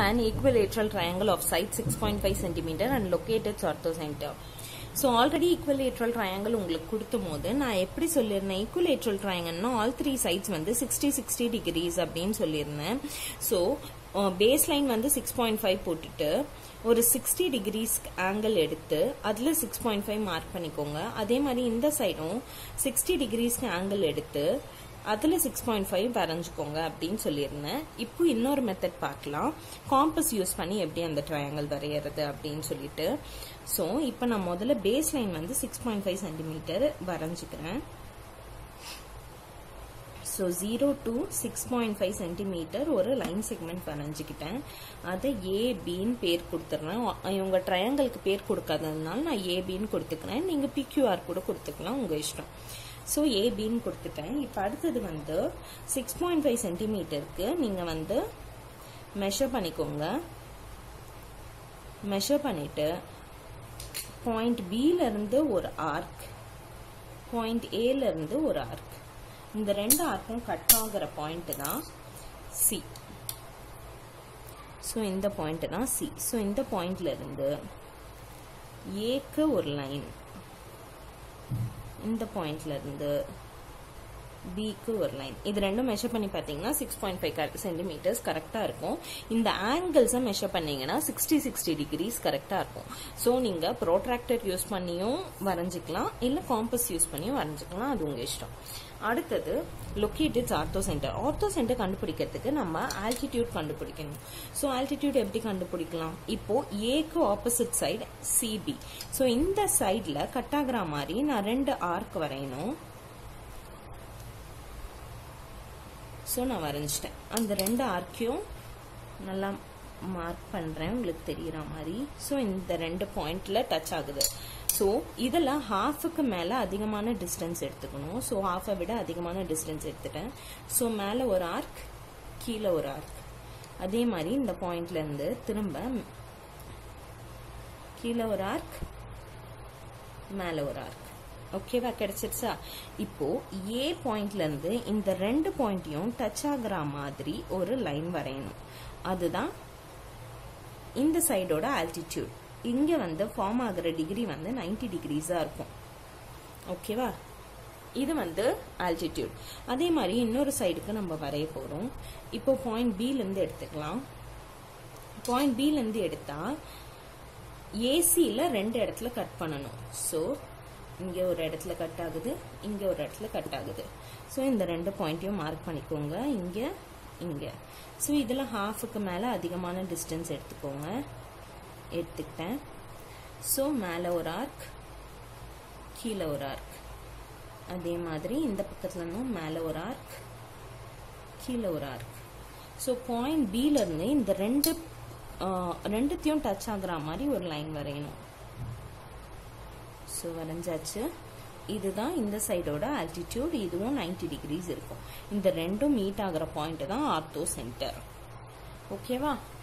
an equilateral triangle of side 6.5 cm and locate its orthocenter. So already equilateral triangle உங்களுக்கு கொடுத்தும் போது நான் எப்படி சொல்லியிருந்தேன் ஈக்குவலேட்ரல் ட்ரையாங்கிள்னா ஆல் த்ரீ சைட்ஸ் வந்து சிக்ஸ்டி சிக்ஸ்டி டிகிரிஸ் அப்படின்னு சொல்லியிருந்தேன் ஸோ பேஸ் லைன் வந்து சிக்ஸ் பாயிண்ட் ஃபைவ் போட்டுட்டு ஒரு சிக்ஸ்டி டிகிரிஸ் ஆங்கிள் எடுத்து அதில் சிக்ஸ் பாயிண்ட் ஃபைவ் மார்க் பண்ணிக்கோங்க அதே மாதிரி இந்த சைடும் சிக்ஸ்டி டிகிரிஸ்க்கு ஆங்கிள் எடுத்து அதில் சிக்ஸ் பாயிண்ட் ஃபைவ் வரைஞ்சிக்கோங்க அப்படின்னு சொல்லியிருந்தேன் இப்போ இன்னொரு மெத்தட் பார்க்கலாம் காம்பஸ் யூஸ் பண்ணி எப்படி அந்த ட்ரையாங்கிள் வரைகிறது அப்படின்னு சொல்லிட்டு ஸோ இப்போ நான் முதல்ல பேஸ் லைன் வந்து சிக்ஸ் பாயிண்ட் ஃபைவ் சென்டிமீட்டர் வரைஞ்சிக்கிறேன் so zero to six point five centimetre ஒரு லைன் செக்மெண்ட் வரைஞ்சிக்கிட்டேன் அதை ஏபின்னு பேர் கொடுத்துட்றேன் இவங்க ட்ரையாங்கிளுக்கு பேர் கொடுக்காததுனால நான் ஏபின்னு கொடுத்துக்கிறேன் நீங்கள் பிக்யூஆர் கூட கொடுத்துக்கலாம் உங்கள் இஷ்டம் ஸோ ஏபின்னு கொடுத்துட்டேன் இப்போ அடுத்தது வந்து சிக்ஸ் பாயிண்ட் ஃபைவ் சென்டிமீட்டருக்கு நீங்கள் வந்து மெஷர் பண்ணிக்கோங்க மெஷர் பண்ணிட்டு பாயிண்ட் பியிலேருந்து ஒரு ஆர்க் பாயிண்ட் ஏலேருந்து ஒரு ஆர்க் இந்த ரெண்டு ஆர்க்கும் கட் ஆகிற பாயிண்ட் தான் சி ஸோ இந்த பாயிண்ட் தான் சி ஸோ இந்த பாயிண்ட்ல இருந்து ஏக்கு ஒரு லைன் இந்த பாயிண்ட்ல இருந்து பிக்கு ஒரு லைன் இது ரெண்டும் மெஷர் பண்ணி பார்த்தீங்கன்னா சிக்ஸ் பாயிண்ட் ஃபைவ் சென்டிமீட்டர்ஸ் கரெக்டாக இருக்கும் இந்த ஆங்கிள்ஸை மெஷர் பண்ணீங்கன்னா சிக்ஸ்டி சிக்ஸ்டி டிகிரிஸ் கரெக்டாக இருக்கும் ஸோ நீங்கள் ப்ரோட்ராக்டர் யூஸ் பண்ணியும் வரைஞ்சிக்கலாம் இல்லை காம்பஸ் யூஸ் பண்ணியும் வரைஞ்சிக்கலாம் அது உங்கள் இஷ்டம் அடுத்தது locate its orthocentre orthocentre கண்டுபிடிக்கிறதுக்கு நம்ம ஆல்டிடியூட் கண்டுபிடிக்கணும் ஸோ ஆல்டிடியூட் எப்படி கண்டுபிடிக்கலாம் இப்போ ஏக்கு ஆப்போசிட் சைடு சிபி ஸோ இந்த சைடில் கட் ஆகிற மாதிரி நான் ரெண்டு ஆர்க் வரையணும் ஸோ நான் வரைஞ்சிட்டேன் அந்த ரெண்டு ஆர்க்கையும் நல்லா மார்க் பண்ணுறேன் உங்களுக்கு தெரிகிற மாதிரி ஸோ இந்த ரெண்டு பாயிண்ட்ல டச் ஆகுது ஸோ இதில் ஹாஃபுக்கு மேலே அதிகமான டிஸ்டன்ஸ் எடுத்துக்கணும் ஸோ ஹாஃபை விட அதிகமான டிஸ்டன்ஸ் எடுத்துட்டேன் ஸோ மேலே ஒரு ஆர்க் கீழே ஒரு ஆர்க் அதே மாதிரி இந்த பாயிண்ட்லேருந்து திரும்ப கீழே ஒரு ஆர்க் மேலே ஒரு ஆர்க் ஓகேவா கிடைச்சிருச்சா இப்போ ஏ பாயிண்ட்ல இருந்து இந்த ரெண்டு பாயிண்ட்டையும் டச் ஆகுற மாதிரி ஒரு லைன் வரையணும் அதுதான் இந்த சைடோட ஆல்டிடியூட் இங்க வந்து ஃபார்ம் ஆகுற டிகிரி வந்து நைன்டி டிகிரிஸா இருக்கும் ஓகேவா இது வந்து ஆல்டிடியூட் அதே மாதிரி இன்னொரு சைடுக்கு நம்ம வரைய போறோம் இப்போ பாயிண்ட் பில இருந்து எடுத்துக்கலாம் பாயிண்ட் பில இருந்து எடுத்தா ஏசியில ரெண்டு இடத்துல கட் பண்ணணும் ஸோ இங்கே ஒரு இடத்துல கட் ஆகுது இங்கே ஒரு இடத்துல கட் ஆகுது ஸோ இந்த ரெண்டு பாயிண்ட்டையும் மார்க் பண்ணிக்கோங்க இங்கே இங்கே ஸோ இதில் ஹாஃபுக்கு மேலே அதிகமான டிஸ்டன்ஸ் எடுத்துக்கோங்க எடுத்துக்கிட்டேன் ஸோ மேலே ஒரு ஆர்க் கீழே ஒரு ஆர்க் அதே மாதிரி இந்த பக்கத்துல இருந்தும் மேலே ஒரு ஆர்க் கீழே ஒரு ஆர்க் ஸோ பாயிண்ட் பியிலேருந்து இந்த ரெண்டு ரெண்டுத்தையும் டச் ஆகுற மாதிரி ஒரு லைன் வரையணும் ஸோ வரைஞ்சாச்சு இதுதான் இந்த சைடோட ஆல்டிடியூட் இதுவும் நைன்டி டிகிரிஸ் இருக்கும் இந்த ரெண்டும் மீட் ஆகிற பாயிண்ட் தான் ஆர்த்தோ சென்டர் ஓகேவா